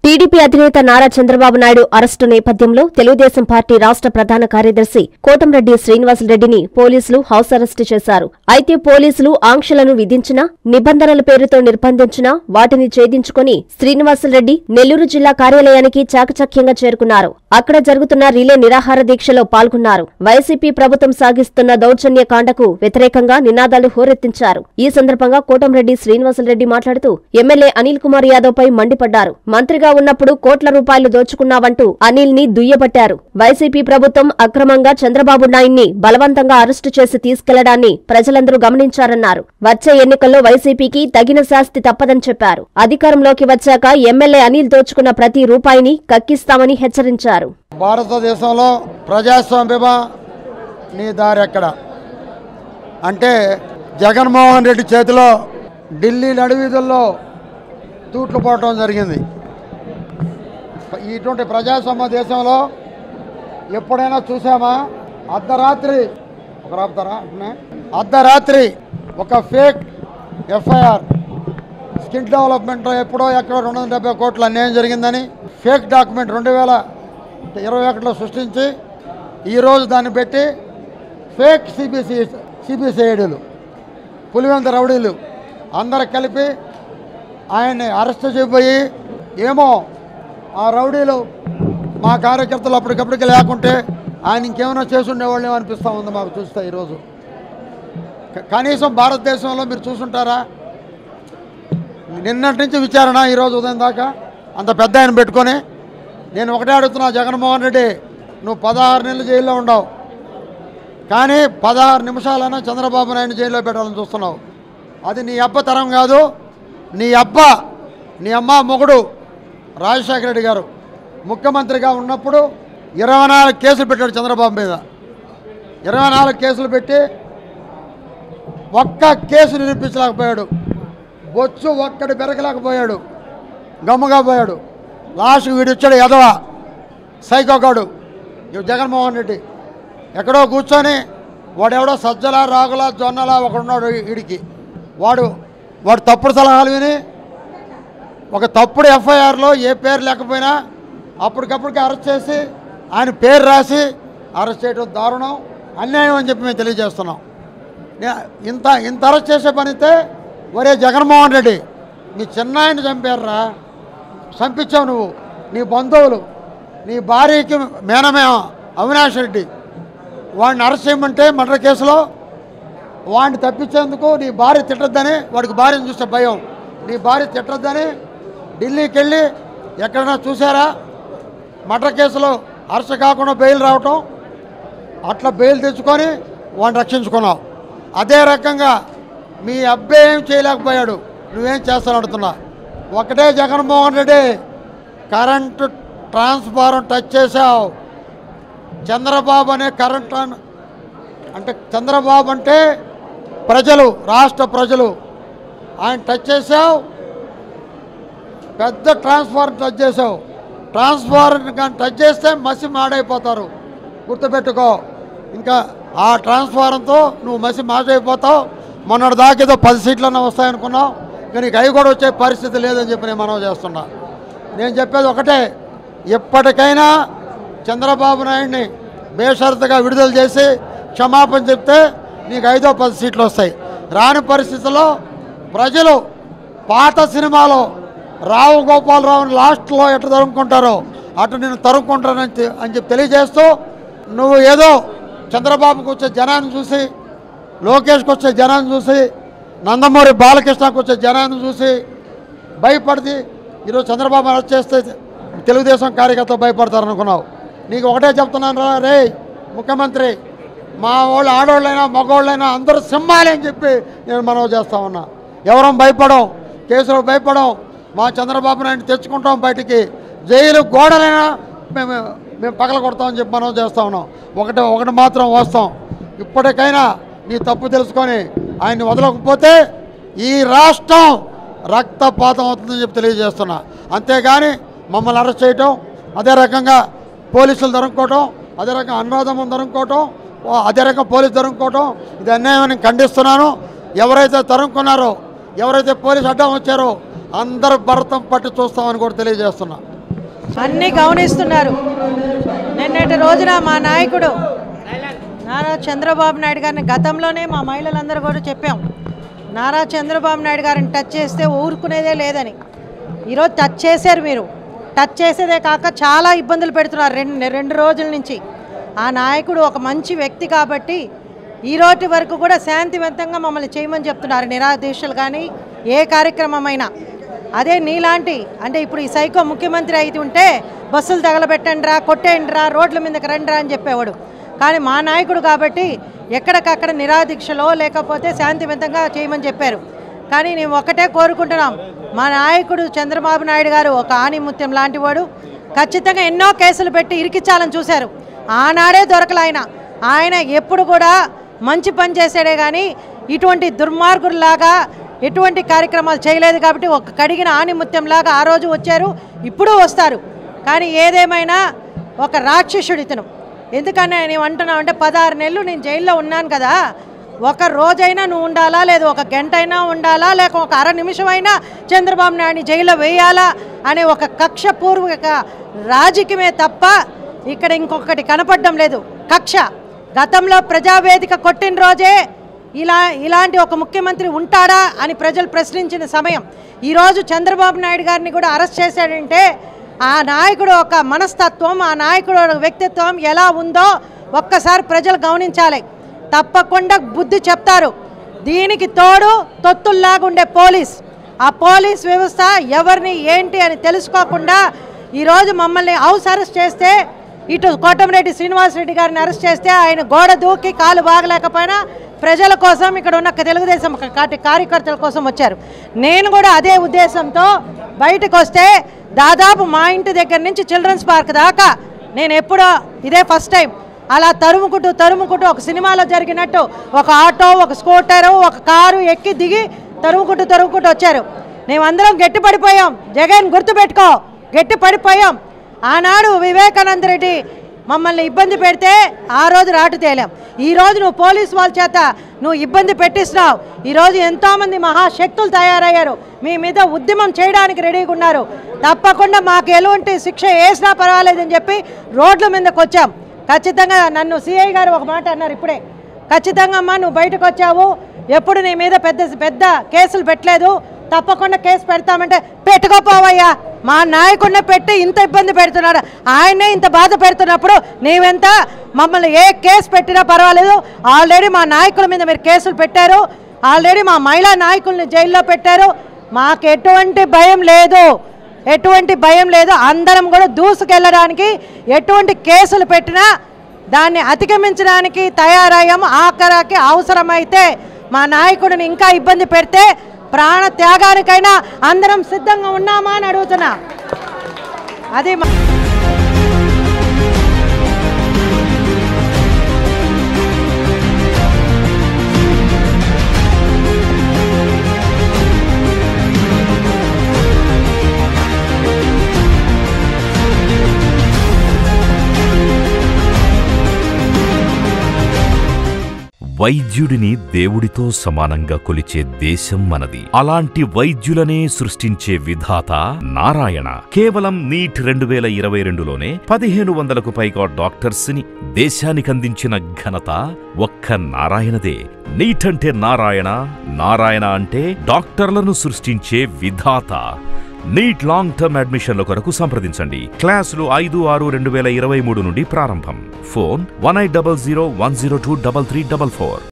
TDP అధినేత Nara Chandrababu Naidu arrest నేపథ్యంలో Telugu Desam party రాష్ట్ర ప్రధాన కార్యదర్శి కోటంరెడ్డి శ్రీనివాసరెడ్డిని పోలీసులు హౌస్ అరెస్టు చేశారు అయితే పోలీసులు ఆంక్షలను విధించినా నిబంధనల పేరుతో నిర్బంధించినా వాటిని ఛేదించుకుని శ్రీనివాసరెడ్డి నెల్లూరు జిల్లా కార్యాలయానికి చాకచక్యంగా చేరుకున్నారు అక్కడ జరుగుతున్న రిలే నిరాహార దీక్షలో పాల్గొన్నారు వైసీపీ ప్రభుత్వం సాగిస్తున్న దౌర్జన్య కాండకు వ్యతిరేకంగా నినాదాలు హోరెత్తించారు ఈ సందర్భంగా కోటంరెడ్డి శ్రీనివాసరెడ్డి మాట్లాడుతూ ఎమ్మెల్యే అనిల్ కుమార్ యాదవ్ పై మండిపడ్డారు మంత్రిగా ఉన్నప్పుడు కోట్ల రూపాయలు దోచుకున్నావంటూ అనిల్ ని దుయ్యబట్టారు వైసీపీ ప్రభుత్వం అక్రమంగా చంద్రబాబు నాయుడిని బలవంతంగా అరెస్టు చేసి తీసుకెళ్లడాన్ని ప్రజలందరూ గమనించారన్నారు వచ్చే ఎన్నికల్లో వైసీపీకి తగిన శాస్తి తప్పదని చెప్పారు అధికారంలోకి వచ్చాక ఎమ్మెల్యే అనిల్ దోచుకున్న ప్రతి రూపాయిని కక్కిస్తామని హెచ్చరించారు భారతదేశంలో ప్రజాస్వామ్యమా నీ దారి ఎక్కడ అంటే జగన్మోహన్ రెడ్డి చేతిలో ఢిల్లీ నడివీధుల్లో తూట్లు పోవటం జరిగింది ఇటువంటి ప్రజాస్వామ్య దేశంలో ఎప్పుడైనా చూసామా అర్ధరాత్రి ఒక రాపుతారా అంటున్నా అర్ధరాత్రి ఒక ఫేక్ ఎఫ్ఐఆర్ స్కిల్ డెవలప్మెంట్లో ఎప్పుడో ఎక్కడో రెండు వందల డెబ్బై కోట్ల అన్యాయం జరిగిందని ఫేక్ డాక్యుమెంట్ రెండు వేల ఇరవై ఒకటిలో సృష్టించి ఈరోజు దాన్ని పెట్టి ఫేక్ సిబిసి సిబిసిఐడీలు పులివెంద రౌడీలు అందరు కలిపి ఆయన్ని అరెస్ట్ చేయబోయి ఏమో ఆ రౌడీలు మా కార్యకర్తలు అప్పటికప్పటికి లేకుంటే ఆయన ఇంకేమైనా చేసి ఉండేవాళ్ళేమో అనిపిస్తూ ఉంది మాకు చూస్తే ఈరోజు క- కనీసం భారతదేశంలో మీరు చూసుంటారా నిన్నటి నుంచి విచారణ ఈరోజు ఉదయం దాకా అంత పెద్ద ఆయన పెట్టుకొని నేను ఒకటే అడుగుతున్నా జగన్మోహన్ రెడ్డి నువ్వు పదహారు నెలలు జైల్లో ఉండవు కానీ పదహారు నిమిషాలైనా చంద్రబాబు నాయుడు జైల్లో పెట్టాలని చూస్తున్నావు అది నీ అబ్బ తరం కాదు నీ అబ్బ నీ అమ్మ మొగుడు రాజశేఖర రెడ్డి గారు ముఖ్యమంత్రిగా ఉన్నప్పుడు ఇరవై నాలుగు కేసులు పెట్టాడు చంద్రబాబు మీద ఇరవై నాలుగు కేసులు పెట్టి ఒక్క కేసు నిరూపించలేకపోయాడు బొచ్చు ఒక్కడి పెరగలేకపోయాడు గమ్ముగా పోయాడు లాస్ట్కి వీడు వచ్చాడు ఎదవ సైకోగాడు ఇవి జగన్మోహన్ రెడ్డి ఎక్కడో కూర్చొని వాడెవడో సజ్జల రాగుల జొన్నల ఒకడున్నాడు వీడికి వాడు వాడు తప్పుడు సలహాలు విని ఒక తప్పుడు ఎఫ్ఐఆర్లో ఏ పేరు లేకపోయినా అప్పటికప్పటికి అరెస్ట్ చేసి ఆయన పేరు రాసి అరెస్ట్ చేయడం దారుణం అన్యాయం అని చెప్పి మేము తెలియజేస్తున్నాం నే- ఇంత ఇంత అరెస్ట్ చేసే పనితే ఒరే జగన్మోహన్ రెడ్డి నీ చిన్నాయన చంపారురా చంపించావు నువ్వు నీ బంధువులు నీ భార్యకి మేనమేమ అవినాష్ రెడ్డి వాడిని అరెస్ట్ చేయమంటే మర్డర్ కేసులో వాడిని తప్పించేందుకు నీ భార్య తిట్టద్దని వాడికి భార్యను చూస్తే భయం నీ భార్య తిట్టద్దని ఢిల్లీకి వెళ్ళి ఎక్కడైనా చూసారా మర్డర్ కేసులో అరెస్ట్ కాకుండా బెయిల్ రావటం అట్లా బెయిల్ తెచ్చుకొని వాడిని రక్షించుకున్నావు అదే రకంగా మీ అబ్బాయి ఏం చేయలేకపోయాడు నువ్వేం చేస్తాను అడుగుతున్నా ఒకటే Jaganmohan Reddy current transformer touch చేసావు చంద్రబాబు అనే కరెంట్ ట్రాన్- అంటే చంద్రబాబు అంటే ప్రజలు రాష్ట్ర ప్రజలు ఆయన టచ్ చేసావు పెద్ద ట్రాన్స్ఫార్మర్ టచ్ చేసావు ట్రాన్స్ఫార్మర్ కానీ టచ్ చేస్తే మసి మాడైపోతారు గుర్తుపెట్టుకో ఇంకా ఆ ట్రాన్స్ఫారంతో నువ్వు మసి మాడైపోతావు మొన్నటి దాకా ఏదో పది సీట్లన్నా వస్తాయనుకున్నావు కానీ నీకు అవి కూడా వచ్చే పరిస్థితి లేదని చెప్పి నేను మనవి చేస్తున్నా నేను చెప్పేది ఒకటే ఇప్పటికైనా చంద్రబాబు నాయుడిని బేషరతుగా విడుదల చేసి క్షమాపణ చెప్తే నీకు ఐదో పది సీట్లు వస్తాయి రాని పరిస్థితుల్లో ప్రజలు పాత సినిమాలో రావు గోపాలరావుని లాస్ట్లో ఎట్లా తరుముకుంటారో అటు నేను తరుముకుంటానని తె- అని చెప్పి తెలియజేస్తూ నువ్వు ఏదో చంద్రబాబుకు వచ్చే జనాన్ని చూసి లోకేష్కి వచ్చే జనాన్ని చూసి నందమూరి బాలకృష్ణకు వచ్చే జనాన్ని చూసి భయపడితే ఈరోజు చంద్రబాబు అరెస్ట్ చేస్తే తెలుగుదేశం కార్యకర్తలు భయపడతారనుకున్నావు నీకు ఒకటే చెప్తున్నాను రా రే ముఖ్యమంత్రి మా వాళ్ళు ఆడవాళ్ళైనా మగవాళ్ళైనా అందరూ సింహాలే అని చెప్పి నేను మనవి చేస్తా ఉన్నా ఎవరం భయపడం కేసులు భయపడం మా చంద్రబాబు నాయుడు తెచ్చుకుంటాం బయటికి జైలు గోడలైనా మేము మేము పగల కొడతామని చెప్పి మనం చేస్తా ఉన్నాం ఒకటి ఒకటి మాత్రం వస్తాం ఇప్పటికైనా నీ తప్పు తెలుసుకొని ఆయన్ని వదలకపోతే ఈ రాష్ట్రం రక్తపాతం అవుతుందని చెప్పి తెలియజేస్తున్నా అంతేగాని మమ్మల్ని అరెస్ట్ చేయటం అదే రకంగా పోలీసులు దొరుకుకోవటం అదే రకంగా అనురాధం దొరుకుకోవటం ఓ అదే రకంగా పోలీసు దొరుకుకోవటం ఇది అన్యాయమని ఖండిస్తున్నాను ఎవరైతే తరుముకున్నారో ఎవరైతే పోలీసు అడ్డం వచ్చారో అందరూ భరతం పట్టి చూస్తామని కూడా తెలియజేస్తున్నా అన్నీ గమనిస్తున్నారు నిన్నటి రోజున మా నాయకుడు నారా చంద్రబాబు నాయుడు గారిని గతంలోనే మా మహిళలందరూ కూడా చెప్పాం నారా చంద్రబాబు నాయుడు గారిని టచ్ చేస్తే ఊరుకునేదే లేదని ఈరోజు టచ్ చేశారు మీరు టచ్ చేసేదే కాక చాలా ఇబ్బందులు పెడుతున్నారు రెండు రెండు రోజుల నుంచి ఆ నాయకుడు ఒక మంచి వ్యక్తి కాబట్టి ఈ రోజు వరకు కూడా శాంతివంతంగా మమ్మల్ని చేయమని చెప్తున్నారు నిరాదీక్షలు కానీ ఏ కార్యక్రమమైనా అదే నీలాంటి అంటే ఇప్పుడు ఈ సైకో ముఖ్యమంత్రి అయితే ఉంటే బస్సులు తగలబెట్టండి రా కొట్టేయండి రా రోడ్ల మీదకి రండి రా అని చెప్పేవాడు కానీ మా నాయకుడు కాబట్టి ఎక్కడికక్కడ నిరాదీక్షలో లేకపోతే శాంతివంతంగా చేయమని చెప్పారు కానీ నేను ఒకటే కోరుకుంటున్నాం మా నాయకుడు చంద్రబాబు నాయుడు గారు ఒక ఆణిముత్యం లాంటి వాడు ఖచ్చితంగా ఎన్నో కేసులు పెట్టి ఇరికించాలని చూశారు ఆనాడే దొరకలు ఆయన ఆయన ఎప్పుడు కూడా మంచి పని చేసాడే కానీ ఇటువంటి దుర్మార్గుల్లాగా ఎటువంటి కార్యక్రమాలు చేయలేదు కాబట్టి ఒక కడిగిన ఆణిముత్యంలాగా ఆ రోజు వచ్చారు ఇప్పుడు వస్తారు కానీ ఏదేమైనా ఒక రాక్షసుడు ఇతను ఎందుకని నేను అంటున్నావు అంటే పదహారు నెలలు నేను జైల్లో ఉన్నాను కదా ఒక రోజైనా నువ్వు ఉండాలా లేదా ఒక గంట అయినా ఉండాలా లేక ఒక అర నిమిషం అయినా చంద్రబాబు నాయుడిని జైల్లో వేయాలా అనే ఒక కక్షపూర్వక రాజకీయమే తప్ప ఇక్కడ ఇంకొకటి కనపడడం లేదు కక్ష గతంలో ప్రజావేదిక కొట్టిన రోజే ఇలా ఇలాంటి ఒక ముఖ్యమంత్రి ఉంటాడా అని ప్రజలు ప్రశ్నించిన సమయం ఈరోజు చంద్రబాబు నాయుడు గారిని కూడా అరెస్ట్ చేశాడంటే ఆ నాయకుడు ఒక మనస్తత్వం ఆ నాయకుడు ఒక వ్యక్తిత్వం ఎలా ఉందో ఒక్కసారి ప్రజలు గమనించాలి తప్పకుండా బుద్ధి చెప్తారు దీనికి తోడు తొత్తుల్లాగా ఉండే పోలీస్ ఆ పోలీస్ వ్యవస్థ ఎవరిని ఏంటి అని తెలుసుకోకుండా ఈరోజు మమ్మల్ని హౌస్ అరెస్ట్ చేస్తే ఇటు కోటమిరెడ్డి శ్రీనివాసరెడ్డి గారిని అరెస్ట్ చేస్తే ఆయన గోడ దూకి కాలు బాగలేకపోయినా ప్రజల కోసం ఇక్కడ ఉన్న తెలుగుదేశం పార్టీ కార్యకర్తల కోసం వచ్చారు నేను కూడా అదే ఉద్దేశంతో బయటకు వస్తే దాదాపు మా ఇంటి దగ్గర నుంచి చిల్డ్రన్స్ పార్క్ దాకా నేను ఎప్పుడో ఇదే ఫస్ట్ టైం అలా తరుముకుంటూ తరుముకుంటూ ఒక సినిమాలో జరిగినట్టు ఒక ఆటో ఒక స్కూటరు ఒక కారు ఎక్కి దిగి తరుముకుంటూ తరుముకుంటూ వచ్చారు మేమందరం గట్టి పడిపోయాం జగన్ గుర్తుపెట్టుకో గట్టి పడిపోయాం ఆనాడు వివేకానంద రెడ్డి మమ్మల్ని ఇబ్బంది పెడితే ఆ రోజు రాటు తేలాం ఈ రోజు నువ్వు పోలీస్ వాళ్ళ చేత నువ్వు ఇబ్బంది పెట్టిస్తున్నావు ఈరోజు ఎంతోమంది మహాశక్తులు తయారయ్యారు మీ మీద ఉద్యమం చేయడానికి రెడీగా ఉన్నారు తప్పకుండా మాకు ఎలాంటి శిక్ష వేసినా పర్వాలేదని చెప్పి రోడ్ల మీదకి వచ్చాం ఖచ్చితంగా నన్ను సిఐ గారు ఒక మాట అన్నారు ఇప్పుడే ఖచ్చితంగా అమ్మా నువ్వు బయటకు వచ్చావు ఎప్పుడు నీ మీద పెద్ద పెద్ద కేసులు పెట్టలేదు తప్పకుండా కేసు పెడతామంటే పెట్టుకోపోవయ్యా మా నాయకుడిని పెట్టి ఇంత ఇబ్బంది పెడుతున్నాడు ఆయనే ఇంత బాధ పెడుతున్నప్పుడు నీవెంత మమ్మల్ని ఏ కేసు పెట్టినా పర్వాలేదు ఆల్రెడీ మా నాయకుల మీద మీరు కేసులు పెట్టారు ఆల్రెడీ మా మహిళా నాయకుల్ని జైల్లో పెట్టారు మాకు ఎటువంటి భయం లేదు ఎటువంటి భయం లేదు అందరం కూడా దూసుకెళ్ళడానికి ఎటువంటి కేసులు పెట్టినా దాన్ని అధిగమించడానికి తయారయ్యాం ఆఖరాకి అవసరమైతే మా నాయకుడిని ఇంకా ఇబ్బంది పెడితే ప్రాణ త్యాగానికైనా అందరం సిద్ధంగా ఉన్నామా అని అడుగుతున్నా అది మా- వైద్యుడిని దేవుడితో సమానంగా కొలిచే దేశం మనది అలాంటి వైద్యులనే సృష్టించే విధాత నారాయణ కేవలం నీట్ రెండు వేల ఇరవై రెండులోనే పదిహేను వందలకు పైగా డాక్టర్స్ ని దేశానికందించిన ఘనత ఒక్క నారాయణదే నీట్ అంటే నారాయణ నారాయణ అంటే డాక్టర్లను సృష్టించే విధాత నీట్ లాంగ్ టర్మ్ అడ్మిషన్ల కొరకు సంప్రదించండి క్లాసులు ఐదు ఆరు రెండు వేల ఇరవై మూడు నుండి ప్రారంభం phone one eight double zero one zero two double three double four